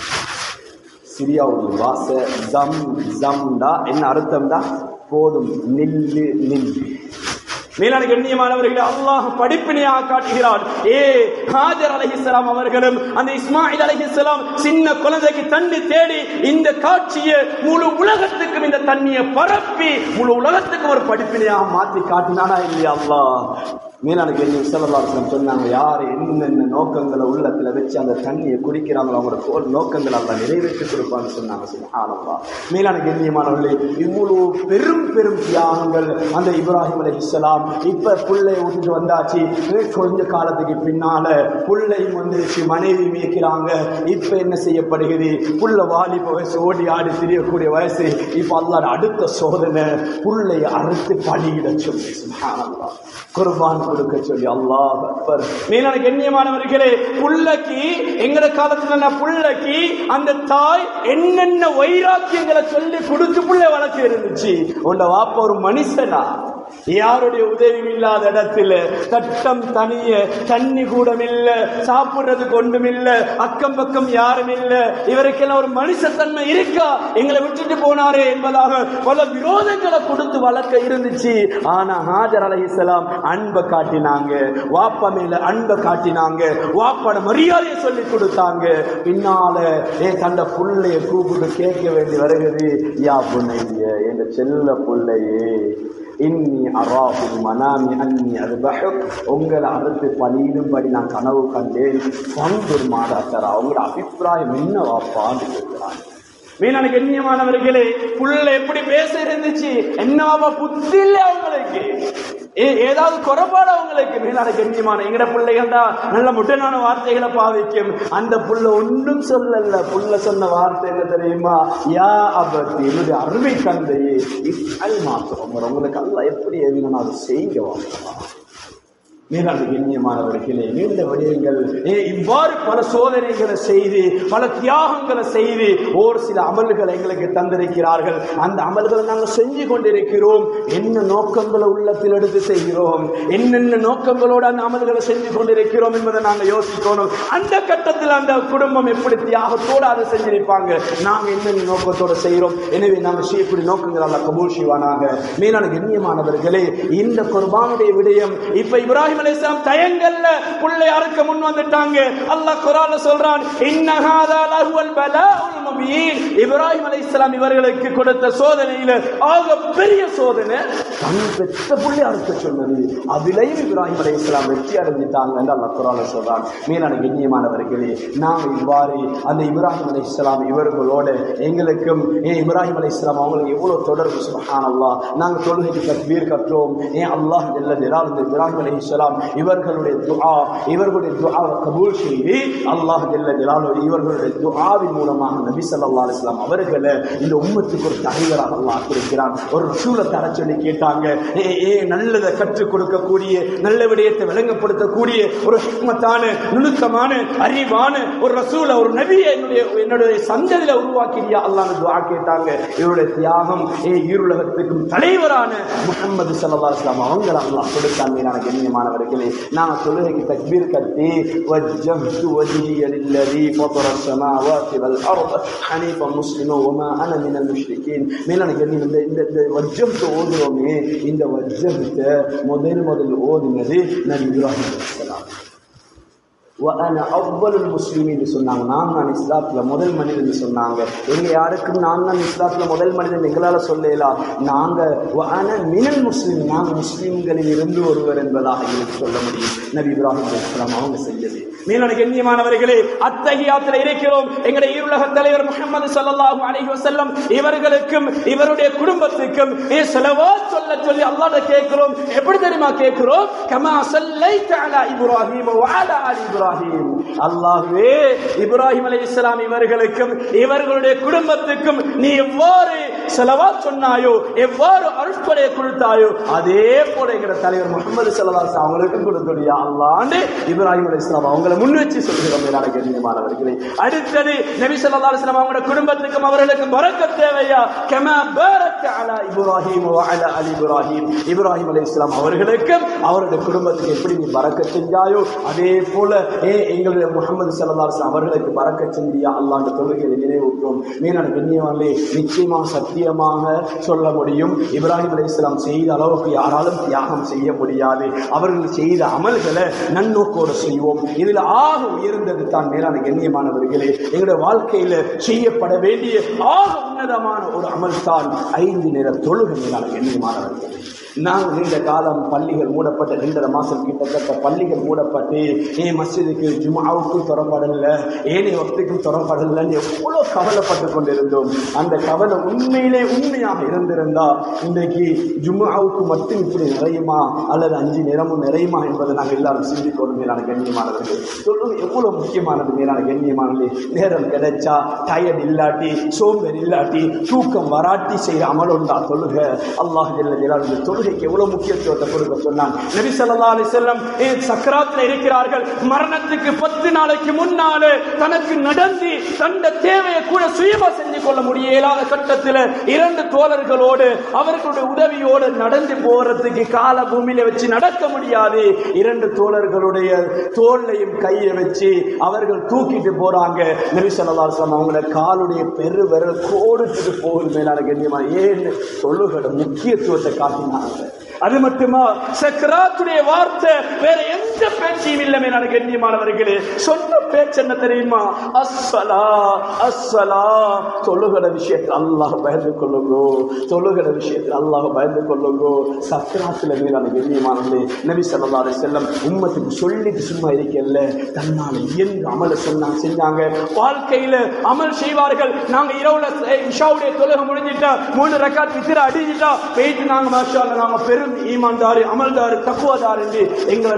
சிரியாவுடைய வாச ஜம் ஜம்டா என்ன அர்த்தம்டா போதும் நில்லு நில்லு மேலான கண்ணியமானவர்களை அல்லாஹ் படிப்பினையாக காட்டுகிறார் ஏ ஹாஜர் அலைஹிஸ்ஸலாம் அவர்களும் அந்த இஸ்மாயில் அலைஹிஸ்ஸலாம் சின்ன குழந்தைக்கு தண்ணி தேடி இந்த காட்சியை முழு உலகத்துக்கும் இந்த தண்ணியை பரப்பி முழு உலகத்துக்கும் ஒரு படிப்பினையாக மாற்றி காட்டினானா இல்லையா அல்லாஹ் மேலான கேள்வி செல்லலாசனம் சொன்னாங்க யார் என்னென்ன நோக்கங்களை உள்ளத்துல வச்சு அந்த தண்ணியை குடிக்கிறாங்களோ அவங்களோட கோல் நோக்கங்களை அல்ல நிறைவேற்றி கொடுப்பான்னு சொன்னாங்க சுபஹானல்லா மேலான கண்ணியமானவர்களே இவ்வளவு பெரும் பெரும் தியாகங்கள் அந்த இப்ராஹிம் அலை இஸ்லாம் இப்ப புள்ளைய விட்டுட்டு வந்தாச்சு இன்னும் கொஞ்ச காலத்துக்கு பின்னால புள்ளையும் வந்துருச்சு மனைவி மேய்க்கிறாங்க இப்ப என்ன செய்யப்படுகிறது புள்ள வாலிப வயசு ஓடி ஆடி திரியக்கூடிய வயசு இப்ப அல்லாட அடுத்த சோதனை புள்ளைய அறுத்து பலியிட சொல்லி சுபஹானல்லா குர்பான் கொடுக்க சொல்லி அல்லாஹ் அக்பர் மேலான கண்ணியமானவர்களே புள்ளைக்கு எங்கட காலத்துல நான் புள்ளைக்கு அந்த தாய் என்னென்ன வைராக்கியங்களை சொல்லி கொடுத்து புள்ளை வளர்ச்சி இருந்துச்சு உண்ட வாப்ப ஒரு மனுஷனா யாருடைய உதவியும் இல்லாத இடத்துல தட்டம் தனிய தண்ணி கூடம் இல்ல சாப்பிடுறதுக்கு ஒன்றும் இல்ல அக்கம் பக்கம் யாரும் இல்ல இவருக்கெல்லாம் ஒரு மனுஷத்தன்மை இருக்கா எங்களை விட்டுட்டு போனாரே என்பதாக பல விரோதங்களை கொடுத்து வளர்க்க இருந்துச்சு ஆனா ஹாஜர் அலைஹிஸ்ஸலாம் அன்பை காட்டினாங்க வாப்பா மேல அன்பை காட்டினாங்க வாப்பாட மரியாதையை சொல்லி கொடுத்தாங்க பின்னால ஏ தண்ட புள்ளைய கூப்பிட்டு கேட்க வேண்டி வருகிறது யா புண்ணைய என் செல்ல புள்ளையே இன்னி அராஃபில் மனாமி அன்னி அர்பஹுக் உங்களை அறுத்து பலியிடும்படி நான் கனவு கண்டேன் பந்துர் மாதாத்தரா உங்களோட அபிப்பிராயம் என்ன வாப்பான்னு கேட்கிறான் மீனான கண்ணியமானவர்களே புள்ள எப்படி பேச இருந்துச்சு என்னவா புத்தி இல்லை அவங்களுக்கு ஏ- ஏதாவது குறைபாடு அவங்களுக்கு மீனான கண்ணியமான எங்கட பிள்ளைகள் தான் நல்ல முட்டனான வார்த்தைகளை பாவிக்கும் அந்த புள்ள ஒன்றும் சொல்லல புள்ள சொன்ன வார்த்தை என்ன தெரியுமா யா அபத்தி என்னுடைய அருமை தந்தையே இஃப்அல் மாத்திரம் உங்களுக்கு அல்ல எப்படி எதுனா அதை செய்யுங்க வாப்பா மேலான கண்ணியமானவர்களே நீண்ட விடயங்கள் ஏ இவ்வாறு பல சோதனைகளை செய்து பல தியாகங்களை செய்து ஒரு சில அமல்களை எங்களுக்கு தந்திருக்கிறார்கள் அந்த அமல்களை நாங்கள் செஞ்சு கொண்டிருக்கிறோம் என்ன நோக்கங்களை உள்ளத்தில் எடுத்து செய்கிறோம் என்னென்ன நோக்கங்களோடு அந்த அமல்களை செஞ்சு கொண்டிருக்கிறோம் என்பதை நாங்கள் யோசிக்கணும் அந்த கட்டத்தில் அந்த குடும்பம் எப்படி தியாகத்தோடு அதை செஞ்சிருப்பாங்க நாங்கள் என்னென்ன நோக்கத்தோடு செய்கிறோம் எனவே நாங்கள் செய்யக்கூடிய நோக்கங்கள் அல்ல கபூல் செய்வானாக மேலான கண்ணியமானவர்களே இந்த குர்பானுடைய விடயம் இப்ப இப்ராஹிம் அலைஹிஸ்ஸலாம் தயங்கல்ல புள்ளை அறுக்க முன் வந்துட்டாங்க அல்லாஹ் குர்ஆன்ல சொல்றான் இன்னஹாதா லஹுவல் பலாஉல் முபீன் இப்ராஹிம் அலைஹிஸ்ஸலாம் இவர்களுக்கு கொடுத்த சோதனையில ஆக பெரிய சோதனை தன் பெற்ற புள்ளை அறுக்க சொன்னது அதிலேயும் இப்ராஹிம் அலைஹிஸ்ஸலாம் வெற்றி அடைஞ்சிட்டாங்க என்று அல்லாஹ் குர்ஆன்ல சொல்றான் மேலான கண்ணியமானவர்களே நாம் இவ்வாறு அந்த இப்ராஹிம் அலைஹிஸ்ஸலாம் இவர்களோட எங்களுக்கும் ஏன் இப்ராஹிம் அலைஹிஸ்ஸலாம் அவங்களுக்கு எவ்வளவு தொடர்பு சுப்ஹானல்லாஹ் நாங்கள் தொழுகைக்கு தக்பீர் கற்றோம் ஏன் அல்லாஹ் ஜல்ல ஜலால் இந்த இப்ராஹிம் அலைஹிஸ்ஸலாம் இவர்களுடைய துஆ இவர்களுடைய துஆவை கபூல் செய்து அல்லாஹ் ஜல்ல ஜலாலு இவர்களுடைய துஆவின் மூலமாக நபி ஸல்லல்லாஹு அலைஹி வஸல்லம் அவர்களை இந்த உம்மத்துக்கு ஒரு தலைவராக அல்லாஹ் ஆக்கியிருக்கிறான் ஒரு ரசூலை தர சொல்லி கேட்டாங்க ஏ ஏ நல்லதை கற்றுக் கொடுக்கக்கூடிய நல்ல விடயத்தை விளங்கப்படுத்தக்கூடிய ஒரு ஹிக்மத்தான நுணுக்கமான அறிவான ஒரு ரசூல ஒரு நபியை என்னுடைய என்னுடைய சந்ததியில உருவாக்கிறியா அல்லாஹ் துஆ கேட்டாங்க இவருடைய தியாகம் ஏ ஈருலகத்துக்கும் தலைவரான முகமது ஸல்லல்லாஹு அலைஹி வஸல்லம் அவங்கள அல்லாஹ் கொடுத்தான் மீதான கண்ணியமானவர்களே நான் தொழுகைக்கு தக்பீர் கட்டி வஜ்ஜஹ்து வஜ்ஹிய லில்லதி ஃபதர السماوات والارض حنيفا مسلما وما انا من المشركين மேலான கண்ணியம் இந்த இந்த இந்த வஜ்ஜஹ்து ஓதுறோமே இந்த வஜ்ஜஹ்த முதல் முதல் ஓதுனது நபி இப்ராஹிம் அலைஹிஸ்ஸலாம் وأنا أفضل المسلمين சொன்னாங்க நான் தான் இஸ்லாத்துல முதல் மனிதன் சொன்னாங்க எங்க யாருக்கும் நான் தான் இஸ்லாத்துல முதல் மனிதன் எங்களால சொல்லலாம் நாங்க وأنا من المسلم நாங்க முஸ்லிம்களில் இருந்து ஒருவர் என்பதாக எனக்கு சொல்ல முடியும் நபி இப்ராஹிம் அலைஹிஸ்ஸலாம் அவங்க செஞ்சது மேலான கண்ணியமானவர்களே அத்தகையாத்துல இருக்கிறோம் எங்களுடைய இருலக தலைவர் முகமது ஸல்லல்லாஹு அலைஹி வஸல்லம் இவர்களுக்கும் இவருடைய குடும்பத்துக்கும் ஏ ஸலவாத் சொல்ல சொல்லி அல்லாஹ்ட கேட்கிறோம் எப்படி தெரியுமா கேட்கிறோம் கமா ஸல்லைத அலா இப்ராஹீம் வ அலா ஆலி இப்ராஹீம் அல்லாஹ்வே இப்ராஹிம் அலைஹிஸ்ஸலாம் இவர்களுக்கும் இவர்களுடைய குடும்பத்துக்கும் நீ எவ்வாறு ஸலவாத் சொன்னாயோ எவ்வாறு அருட்கொடையை கொடுத்தாயோ அதே போல எங்கட தலைவர் முகமது ஸல்லல்லாஹு அலைஹி வஸல்லம் அவங்களுக்கும் கொடுத்துடியா அல்லாஹ்ண்டு இப்ராஹிம் அலைஹிஸ்ஸலாம் அவங்கள முன் வச்சு சொல்கிறோம் மேலான கண்ணியமானவர்களே அடுத்தது நபி ஸல்லல்லாஹு அலைஹி வஸல்லம் அவங்களோட குடும்பத்துக்கும் அவர்களுக்கும் பரக்கத் தேவையா கமா பாரக்க அலா இப்ராஹீம் வ அலா அலி இப்ராஹீம் இப்ராஹிம் அலைஹிஸ்ஸலாம் அவர்களுக்கும் அவருடைய குடும்பத்துக்கு எப்படி நீ பரக்கத் செஞ்சாயோ அதே போல ஏ எங்களுடைய முகமது ஸல்லல்லாஹு அலைஹி வஸல்லம் அவர்களுக்கு பரக்கத் செஞ்சியா அல்லாஹ்ன்ற தொழுகையை நினைவூட்டும் மேலான கண்ணியவானே நிச்சயமாக சத்தியமாக சொல்ல முடியும் இப்ராஹிம் அலைஹிஸ்ஸலாம் செய்த அளவுக்கு யாராலும் தியாகம் செய்ய முடியாது அவர்கள் செய்த அமல்களை நன்னோக்கோடு செய்வோம் இதுல ஆக உயர்ந்தது தான் மேலான கண்ணியமானவர்களே எங்களுடைய வாழ்க்கையில செய்யப்பட வேண்டிய ஆக உன்னதமான ஒரு அமல் தான் ஐந்து நேர தொழுகை மேலான கண்ணியமானவர்களே நாங்கள் நீண்ட காலம் பள்ளிகள் மூடப்பட்ட ரெண்டரை மாசம் கிட்டத்தட்ட பள்ளிகள் மூடப்பட்டு ஏன் மஸ்ஜிதுக்கு ஜுமாவுக்கும் திறம்படல ஏனைய வக்துக்கும் திறம்படலன்னு எவ்வளோ கவலைப்பட்டு கொண்டிருந்தோம் அந்த கவலை உண்மையிலே உண்மையாக இருந்திருந்தா இன்றைக்கு ஜும்மாவுக்கு மட்டும் இப்படி நிறையுமா அல்லது அஞ்சு நேரமும் நிறையுமா என்பதை நாங்கள் எல்லாரும் சிந்திக்கணும் மேலான கண்ணியமானவர்கள் சொல்லுங்க எவ்வளவு முக்கியமானது மேலான கண்ணியமானது நேரம் கிடைச்சா டயர்ட் இல்லாட்டி சோம்பேறி இல்லாட்டி தூக்கம் வராட்டி செய்யற அமல் உண்டா சொல்லுங்க அல்லாஹ் ஜல்ல ஜலாலுடைய தொழுகைக்கு எவ்வளவு முக்கியத்துவத்தை கொடுக்க சொன்னான் நபி ஸல்லல்லாஹு அலைஹி வஸல்லம் ஏ சக்கராத்துல இருக்கிறார்கள் மரணத்துக்கு பத்து நாளைக்கு முன்னாலே தனக்கு நடந்து தந்த தேவையை கூட சுயமா செஞ்சு கொள்ள முடியலாத கட்டத்தில் இரண்டு தோழர்களோடு அவர்களுடைய உதவியோடு நடந்து போறதுக்கு கால பூமியில வச்சு நடக்க முடியாது இரண்டு தோழர்களுடைய தோல்லையும் கையை வச்சு அவர்கள் தூக்கிட்டு போறாங்க நபி ஸல்லல்லாஹு அலைஹி வஸல்லம் அவங்கள காலுடைய பெரு விரல் கோடுத்துட்டு போகுது மேலான கண்ணியமா ஏன்னு சொல்லுகிற முக்கியத்துவத்தை காட்டினாங்க அது மட்டுமா சக்கராத்துடைய வார்த்தை வேற எந்த பேச்சையும் இல்லை மேலான கண்ணியமானவர்களே சொன்ன பேச்சு என்ன தெரியுமா அஸ்ஸலா அஸ்ஸலா சொல்லுகிற விஷயத்தில் அல்லாஹ் பயந்து கொள்ளுங்கோ சொல்லுகிற விஷயத்தில் அல்லாஹ் பயந்து கொள்ளுங்கோ சக்கராத்துல மேலான கண்ணியமானவர்களே நபி ஸல்லல்லாஹு அலைஹி வஸல்லம் உம்மத்துக்கு சொல்லிட்டு சும்மா இருக்கல தன்னால இயங்கு அமல சொன்னாங்க செஞ்சாங்க வாழ்க்கையில அமல் செய்வார்கள் நாங்க இரவுல இஷாவுடைய தொழுகை முடிஞ்சிட்டா மூணு ரக்காத் வித்திர அடிஞ்சிட்டா போயிட்டு நாங்க மாஷா அல்லாஹ் நாங்க பெரும் ஈமான்தாரு அமல்தாரு தக்குவதார் என்று எங்களை நாங்களே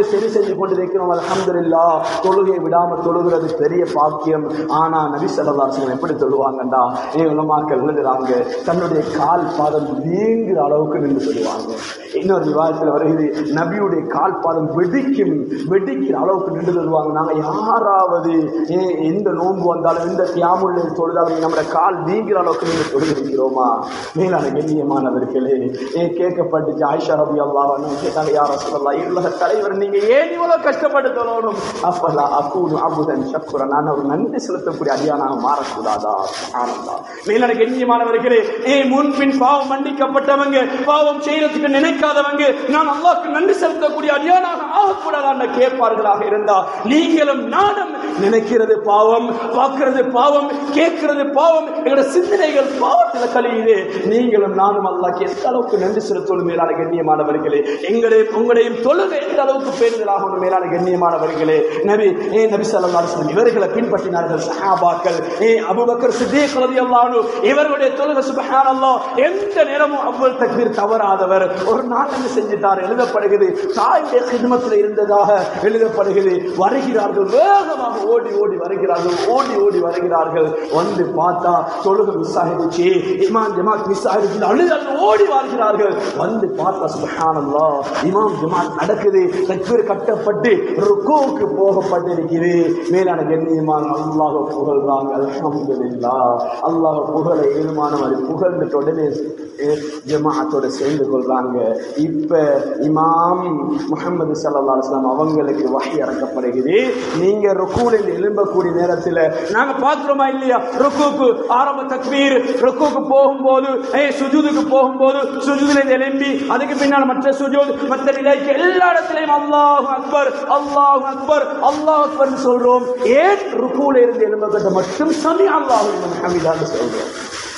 சரி செஞ்சு கொண்டிருக்கிறோம் அல்ஹம்துலில்லா தொழுகை விடாம தொழுகிறது பெரிய பாக்கியம் ஆனா நபி ஸல்லல்லாஹு அலைஹி வஸல்லம் எப்படி தொழுவாங்கடா ஏ உலமாக்கள் எழுதுறாங்க தன்னுடைய கால் பாதம் வீங்குற அளவுக்கு நின்று சொல்லுவாங்க இன்னொரு விவாதத்தில் வருகிறது நபியுடைய கால் பாதம் வெடிக்கும் வெடிக்கிற அளவுக்கு நின்று சொல்லுவாங்க நாங்க யாராவது ஏ, எந்த நோன்பு வந்தாலும் எந்த தியாமுள்ள தொழுதாலும் நம்மளோட கால் வீங்குற அளவுக்கு நின்று தொழுகிறோமா மேலான கண்ணியமானவர்களே ஏ கேட்கப்பட்டுச்சு ஆயிஷா ரபி அல்லாஹ் கேட்டாங்க யார் சொல்லலாம் இல்ல தலைவர் நீங்க ஏன் இவ்வளவு கஷ்டப்பட்டு தொழணும் அப்பலா அக்கூனு அபுதன் சக்குரன் நான் ஒரு நன்றி செலுத்தக்கூடிய அடியானாக மாறக்கூடாதா ஆனந்தா மேலான கண்ணியமானவர்களே ஏ முன்பின் பாவம் மன்னிக்கப்பட்டவங்க பாவம் செய்யறதுக்கு நினைக்காதவங்க நான் அல்லாஹ்க்கு நன்றி செலுத்தக்கூடிய அடியானாக ஆகக்கூடாதான்னு கேட்பார்களாக இருந்தா நீங்களும் நானும் நினைக்கிறது பாவம் பார்க்கிறது பாவம் கேட்கிறது பாவம் எங்களோட சிந்தனைகள் பாவத்தில் கழியுது நீங்களும் நானும் அல்லாஹ்க்கு எந்த அளவுக்கு நன்றி செலுத்தணும் மேலான கண்ணியமானவர்களே எங்களையும் உங்களையும் தொழுகை எந்த அளவுக்கு பேருதலாகணும் மேலான கண்ணியமானவர்களே நபி ஏ நபி ஸல்லல்லாஹு அலைஹி வஸல்லம் இவர்களை பின்பற்றினார்கள் சஹாபாக்கள் ஏ அபூபக்கர் சித்திக் ரலியல்லாஹு அன்ஹு இவர்களுடைய தொழுகை சுப்ஹானல்லாஹ் எந்த நேரமும் அவ்வளவு தக்பீர் தவறாதவர் ஒரு நாள் என்ன செஞ்சிட்டார் எழுதப்படுகிறது தாயுடைய கிதமத்தில் இருந்ததாக எழுதப்படுகிறது வருகிறார்கள் வேகமாக ஓடி ஓடி வருகிறார்கள் ஓடி ஓடி வருகிறார்கள் வந்து பார்த்தா தொழுகை மிஸ் ஆகிடுச்சு இமாம் ஜமாத் மிஸ் ஆகிடுச்சு அழுது அழுது ஓடி வருகிறார்கள் வந்து பார்த்தா சுப்ஹானல்லாஹ் இமாம் ஜமாத் நடக்குது தக்பீர் கட்டப்பட்டு ருக்குவுக்கு போகப்பட்டிருக்கிறது மேலான கண்ணியமான அல்லாஹ் புகழ்றாங்க அல்ஹம்துலில்லாஹ் அல்லாஹ் புகழ ஏழுமானவர் புகழ்ந்து உடனே அஹ், ஜமாஅத்தோட சேர்ந்து கொள்றாங்க இப்ப இமாம் முஹம்மது ஸல்லல்லாஹு அலைஹி வஸல்லம் அவங்களுக்கு வஹி இறக்கப்படுகிறது நீங்க ருக்கூலில் எழும்பக்கூடிய நேரத்தில் நாங்க பார்க்கிறோமா இல்லையா ருக்குக்கு ஆரம்ப தக்பீர் ருக்குக்கு போகும்போது ஏய் சுஜூதுக்கு போகும்போது சுஜூதுல எழும்பி அதுக்கு பின்னால் மற்ற சுஜூத் மற்ற நிலைக்கு எல்லா இடத்திலையும் அல்லாஹ் அக்பர் அல்லாஹ் அக்பர் அல்லாஹ் அக்பர் சொல்றோம் ஏன் ருக்கூல இருந்து எழும்பப்பட்ட மட்டும் சமி அல்லாஹ் ஹமிதான்னு சொல்றோம்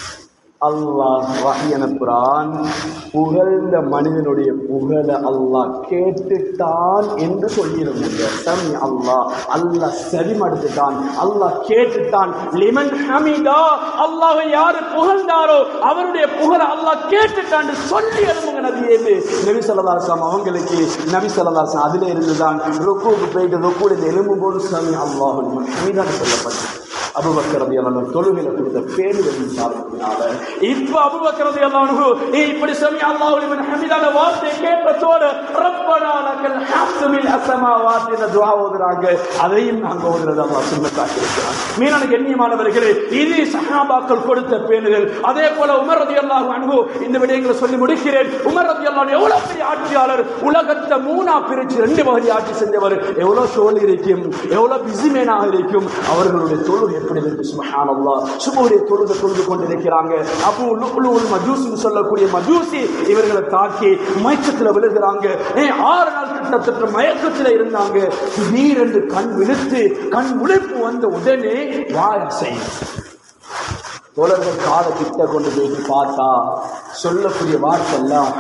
அல்லாஹ் வஹி அனுப்புறான் புகழ்ந்த மனிதனுடைய புகழ அல்லாஹ் கேட்டுட்டான் என்று சொல்லியிருந்தீங்க சமி அல்லாஹ் அல்லாஹ் செவிமடுத்துட்டான் அல்லாஹ் கேட்டுட்டான் லிமன் ஹமிதா அல்லாஹ் யாரு புகழ்ந்தாரோ அவருடைய புகழ அல்லாஹ் கேட்டுட்டான் சொல்லி எழுதுங்க நபியே நபி சொல்லதாசம் அவங்களுக்கு நபி சொல்லதாசம் அதுல இருந்துதான் ருக்குவுக்கு போயிட்டு ருக்குவில் எலும்பும் போது சமி அல்லாஹ் ஹமிதான் சொல்லப்பட்டது அபுபக்கர் ரலியல்லாஹு அன்ஹு தொழுகையில கொடுத்த பேருதலின் காரணத்தினால இப்ப அபுபக்கர் ரலியல்லாஹு அன்ஹு ஏ இப்படி சமி அல்லாஹு லிமன் ஹமிதான வார்த்தை கேட்டதோடு ரப்பனா லக்கல் ஹம்து மில் அஸ்ஸமாவாத்தி என்ற துஆ ஓதுறாங்க அதையும் நாங்க ஓதுறது அல்லாஹ் சுன்னத்தாக்கி இருக்கிறான் மீனான கண்ணியமானவர்களே இது சஹாபாக்கள் கொடுத்த பேணுதல் அதே போல உமர் ரலியல்லாஹு அன்ஹு இந்த விடயங்களை சொல்லி முடிக்கிறேன் உமர் ரலியல்லாஹு அன்ஹு எவ்வளவு பெரிய ஆட்சியாளர் உலகத்தை மூணா பிரிச்சு ரெண்டு பகுதி ஆட்சி செஞ்சவர் எவ்வளவு சோழி இருக்கும் எவ்வளவு பிஸிமேனாக இருக்கும் அவர்களுடைய தொழுகை எப்படி இருக்கு சுபஹானல்லாஹ் சுபுடைய தொழுகை தொழுது கொண்டிருக்கிறாங்க அபு லுக்லுல் மஜூசின்னு சொல்லக்கூடிய மஜூசி இவர்களை தாக்கி மயக்கத்துல விழுகிறாங்க ஏ, ஆறு நாள் கிட்டத்தட்ட மயக்கத்துல இருந்தாங்க திடீரென்று கண் விழுத்து கண் விழிப்பு வந்த உடனே வாய செய்யும் தோழர்கள் காதை கிட்ட கொண்டு போயிட்டு பார்த்தா சொல்லக்கூடிய வார்த்தை எல்லாம்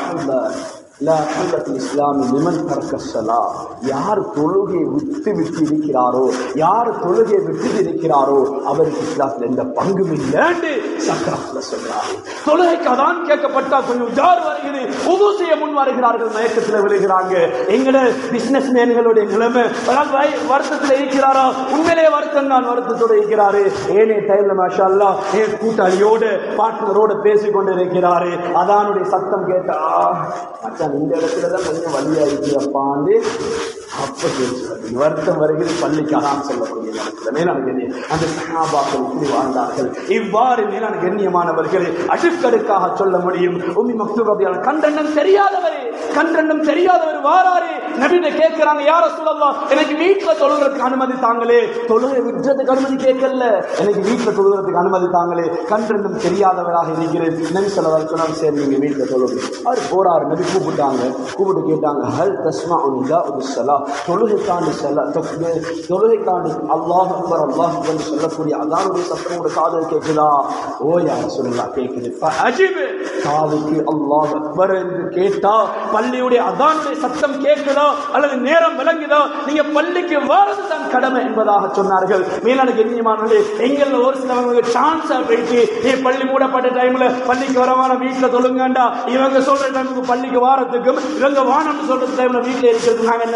லா ஹல்லத்தில் இஸ்லாமி லிமன் தர்க்கசலா யார் தொழுகையை விட்டு விட்டு இருக்கிறாரோ யார் தொழுகையை விட்டு இருக்கிறாரோ அவருக்கு இஸ்லாத்தில் எந்த பங்கும் இல்லைன்னு சக்கரத்தில் சொல்றாரு தொழுகைக்கு அதான் கேட்கப்பட்டா கொஞ்சம் உஜார் வருகிறது உது செய்ய முன் வருகிறார்கள் மயக்கத்தில் விழுகிறாங்க எங்கட பிசினஸ் மேன்களுடைய நிலைமை ஒரு ஆள் வய- வருத்தத்தில் இருக்கிறாரா உண்மையிலேயே வருத்தம் தான் வருத்தத்தோடு இருக்கிறாரு ஏனே டைம்ல மாஷா அல்லா என் கூட்டாளியோடு பார்ட்னரோடு பேசிக் கொண்டு இருக்கிறாரு அதானுடைய சத்தம் கேட்டா மச்சான் இந்த இடத்துல தான் கொஞ்சம் வழியா இருக்கிறப்பாண்டு அப்ப பேசுறது வருத்தம் வருகிறது பள்ளிக்கு அதான் சொல்லக்கூடிய நேரத்தில் மேலான கண்ணியம் அந்த சஹாபாக்கள் இப்படி வாழ்ந்தார்கள் இவ்வாறு மேலான கண்ணியமானவர்கள் அடுக்கடுக்காக சொல்ல முடியும் உம்மி மக்தூபியான கண்டெண்ணம் தெரியாதவரே கண்டெண்ணம் தெரியாதவர் வாராரு நபிட்ட கேட்கிறாங்க யார சொல்லலாம் எனக்கு வீட்டுல தொழுகிறதுக்கு அனுமதி தாங்களே தொழுகை விட்டுறதுக்கு அனுமதி கேட்கல எனக்கு வீட்டுல தொழுகிறதுக்கு அனுமதி தாங்களே கண்டெண்ணம் தெரியாதவராக இருக்கிறேன் நபி சொல்லவர் சொன்னாங்க சரி நீங்க வீட்டுல தொழுகு அவர் போறாரு நபி கூப்பிட்டாங்க கூப்பிட்டு கேட்டாங்க ஹல் தஸ்மா உனிதா உதுசலா தொழுகைக்காண்டி செல்ல தொழுகைக்காண்டி அல்லாஹ் அக்பர் அல்லாஹ் அக்பர் சொல்லக்கூடிய அல்லாஹ்வுடைய சத்தம் உங்க காதல் கேட்குதா ஓ யார் சொல்லலாம் கேட்குது அஜிபு காதுக்கு அல்லாஹ் அக்பர் என்று கேட்டா பள்ளியுடைய அதானுடைய சத்தம் கேட்குதா அல்லது நேரம் விளங்குதா நீங்க பள்ளிக்கு வாரது தான் கடமை என்பதாக சொன்னார்கள் மேலான கண்ணியமானவர்களே எங்கள்ல ஒரு சிலவங்க சான்ஸா போயிட்டு ஏ பள்ளி மூடப்பட்ட டைம்ல பள்ளிக்கு வரவான வீட்டுல தொழுங்கண்டா இவங்க சொல்ற டைமுக்கு பள்ளிக்கு வாரத்துக்கும் இவங்க வானம்னு சொல்ற டைம்ல வீட்டுல இருக்கிறதுக்கு நாங்க என்னவங்க வச்சு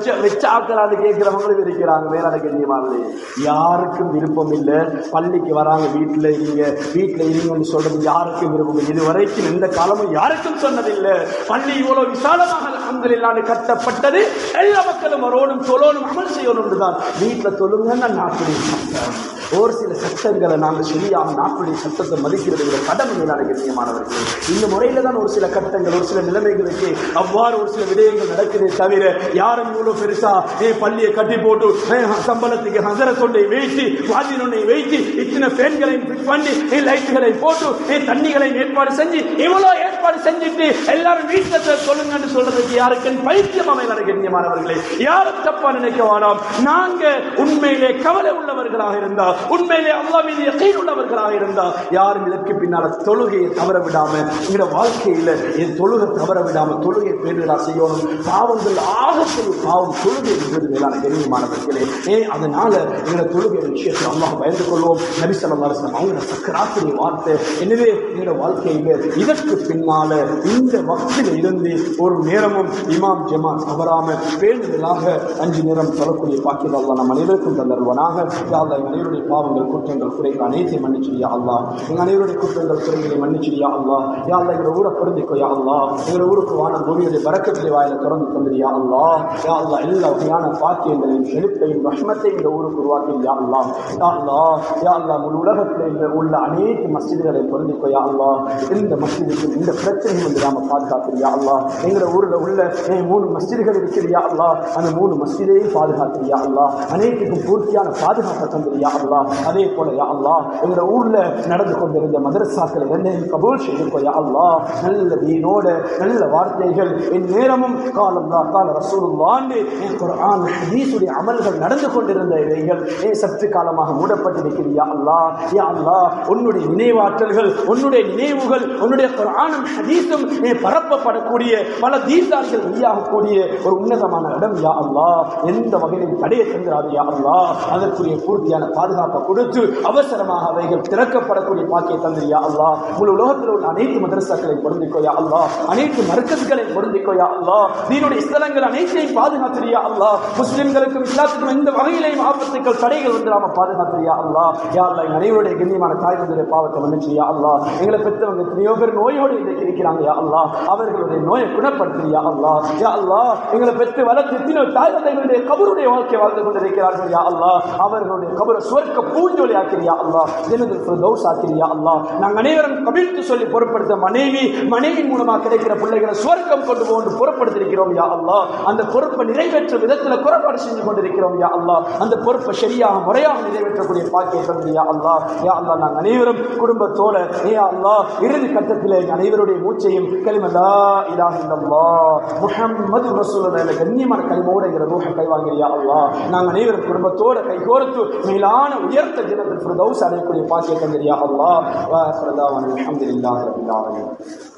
வச்ச வச்ச ஆக்கலான்னு கேட்கிறவங்களும் இருக்கிறாங்க மேலான கண்ணியமானது யாருக்கும் விருப்பம் இல்லை பள்ளிக்கு வராங்க வீட்டில் இருங்க வீட்டில் இருங்கன்னு சொல்றது யாருக்கும் விருப்பம் இல்லை இது வரைக்கும் எந்த காலமும் யாருக்கும் சொன்னதில்லை பள்ளி இவ்வளவு விசாலமாக அல்ஹம்துலில்லாஹ் கட்டப்பட்டது எல்லா மக்களும் வரோனும் தொழோனும் அமல் செய்யணும் தான் வீட்டில் தொழுங்கன்னா நாட்டுடைய சட்டம் ஒரு சில சட்டங்களை நாங்கள் சரியாக நாட்டுடைய சட்டத்தை மதிக்கிறது ஒரு கடமை மேலான கண்ணியமானவர்கள் இந்த முறையில தான் ஒரு சில கட்டங்கள் ஒரு சில நிலைமைகளுக்கு அவ்வாறு ஒரு சில விடயங்கள் நடக்குதே தவிர யாரும் இவ்வளவு பெருசா ஏ பள்ளியை கட்டி போட்டு ஏ, சம்பளத்துக்கு ஹசர கொண்டை வைத்து வாதினொன்னை வைத்து இத்தனை ஃபேன்களை ஃபிட் பண்ணி ஏ, லைட்டுகளை போட்டு ஏ, தண்ணிகளை ஏற்பாடு செஞ்சு இவ்வளவு ஏற்பாடு செஞ்சுட்டு எல்லாரும் வீட்டுல சொல்லுங்கன்னு சொல்றதுக்கு யாருக்கும் பைத்தியம் அமையலான கண்ணியமானவர்களே யாரும் தப்பா நினைக்க வேண்டாம் நாங்க உண்மையிலே கவலை உள்ளவர்களாக இருந்தா உண்மையிலே அல்லா மீது யக்கீன் உள்ளவர்களாக இருந்தா யாரும் இதற்கு பின்னால தொழுகையை தவற விடாம எங்களோட வாழ்க்கையில என் தொழுகை தவற விடாம தொழுகை பேருடா செய்யணும் பாவங்கள் ஆகப்பெரிய பாவம் தொழுகை என்பது மேலான கண்ணியமானவர்களே ஏ அதனால எங்களோட தொழுகை விஷயத்தை அல்லாஹ் பயந்து கொள்வோம் நபி ஸல்லல்லாஹு அலைஹி வஸல்லம் அவங்க சக்கராத்துடைய வார்த்தை எனவே எங்களோட வாழ்க்கையில இதற்கு பின்னால இந்த வக்தில இருந்து ஒரு நேரமும் இமாம் ஜமாத் தவறாம பேணுதலாக அஞ்சு நேரம் சொல்லக்கூடிய பாக்கியது அல்லாஹ் நம் அனைவருக்கும் தந்தருவனாக யா அல்லாஹ் எங்கள் அனைவருடைய பாவங்கள் குற்றங்கள் குறைகள் அனைத்தையும் மன்னிச்சிடியா அல்லாஹ் எங்கள் அனைவருடைய குற்றங்கள் குறைகளை மன்னிச்சிடியா அல்லாஹ் யா அல்லாஹ் எங்களை ஊரை பொருந்திக்கோ யா அல்லாஹ் எங்கள் ஊருக்கு வான பூமியுடைய பரக்கத்திலே வாயில திறந்து தந்திரியா அல்லாஹ் யா அல்லாஹ் எல்லா வகையான பாக்கியங்களையும் செழிப்பையும் ரஹ்மத்தையும் இந்த ஊருக்கு உருவாக்கி யா அல்லாஹ் யா அல்லாஹ் யா அல்லாஹ் முழு உலகத்தில் உள்ள அனைத்து மஸ்ஜிதுகளை பொருந்திக்கோ யா அல்லாஹ் இந்த மஸ்ஜிதுக்கு இந்த பிரச்சனையும் வந்து நாம பாதுகாக்கிறியா அல்லாஹ் எங்களோட ஊர்ல உள்ள ஏ, மூணு மஸ்ஜிதுகள் இருக்கிறியா அல்லாஹ் அந்த மூணு மஸ்ஜிதையும் பாதுகாக்கிறியா அல்லாஹ் அனைத்துக்கும் பூர்த்தியான பாதுகாப்பை தந்திரியா அல்லாஹ் அதே போல யா அல்லாஹ் எங்களோட ஊர்ல நடந்து கொண்டிருந்த மதரசாக்களை இரண்டையும் கபூல் செய்துக்கோ யா அல்லாஹ் நல்ல தீனோட நல்ல வார்த்தைகள் என் நேரமும் காலம் தான் கால ரசூலுல்லாண்டு என் குர்ஆன் ஹதீஸுடைய அமல்கள் நடந்து கொண்டிருந்த இவைகள் ஏ சற்று காலமாக மூடப்பட்டிருக்கிறியா அல்லாஹ் யா அல்லாஹ் உன்னுடைய நினைவாற்றல்கள் உன்னுடைய நினைவுகள் உன்னுடைய குர்ஆனும் ஹதீஸும் ஏ பரப்பப்படக்கூடிய பல தீர்த்தார்கள் வெளியாகக்கூடிய ஒரு உன்னதமான இடம் யா அல்லாஹ் எந்த வகையிலும் தடையை தந்துடாது யா அல்லாஹ் அதற்குரிய பூர்த்தியான பாதுகாப்பை கொடுத்து அவசரமாக அவைகள் திறக்கப்படக்கூடிய பாக்கியை தந்து யா அல்லாஹ் முழு உலகத்தில் உள்ள அனைத்து மதரசாக்களை பொருந்திக்கோ யா அல்லாஹ் அனைத்து மர்க்கஸ்களை பொருந்திக்கோ யா அல்லாஹ் தீனுடைய ஸ்தலங்கள் அனைத்தையும் பாதுகாத்திரியா அல்லாஹ் முஸ்லிம்களுக்கும் இஸ்லாத்துக்கும் எந்த வகையிலையும் ஆபத்துக்கள் தடைகள் வந்துடாம பாதுகாத்திரியா அல்லாஹ் யா அல்லாஹ் எங்கள் அனைவருடைய கண்ணியமான தாய் தந்தைய பாவத்தை மன்னிச்சியா அல்லாஹ் எங்களை பெற்றவங்க எத்தனையோ பேர் நோயோடு இன்றைக்கு இருக்கிறாங்க யா அல்லாஹ் அவர்களுடைய நோயை குணப்படுத்தியா அல்லாஹ் யா அல்லாஹ் எங்களை பெற்று வளர்த்து எத்தனையோ தாய் தந்தைகளுடைய கபருடைய வாழ்க்கை வாழ்ந்து கொண்டிருக்கிறார்கள் யா அல்லாஹ் அவர்களுடைய கபரை சுவர்க்க பூஞ்சொலி ஆக்கிறியா அல்லாஹ் தினத்தில் பிரதோஸ் ஆக்கிறியா அல்லாஹ் நாங்கள் அனைவரும் கபிழ்த்து சொல்லி பொருட்படுத்த மனைவி மனைவி மூலமாக கிடைக்கிற பிள்ளைகளை சுவர்க்கம் கொண்டு போன்று பொறுப்படுத்திருக்கிறோம் யா அல்லாஹ் அந்த பொறுப்பை நிறைவேற்ற விதத்தில் குறைபாடு செஞ்சு கொண்டிருக்கிறோம் யா அல்லாஹ் அந்த பொறுப்பை சரியாக முறையாக நிறைவேற்றக்கூடிய பாக்கியை தந்து யா அல்லாஹ் யா அல்லாஹ் நாங்கள் அனைவரும் குடும்பத்தோட யா அல்லாஹ் இறுதி கட்டத்தில் எங்கள் அனைவருடைய மூச்சையும் கலிமல்லா இலாஹ இல்லல்லாஹ் முஹம்மது ரசூலுல்லாஹ் கண்ணியமான கலிமோடு என்கிற ரூஹை கைவாங்கிறியா அல்லாஹ் நாங்கள் அனைவரும் குடும்பத்தோட கைகோர்த்து மேலான உயர்த்த தினத்தில் பிரதௌஸ் அடையக்கூடிய பாக்கியை தந்திரியா அல்லாஹ் வா அல்ஹம்துலில்லாஹி ரபில் ஆலமீன்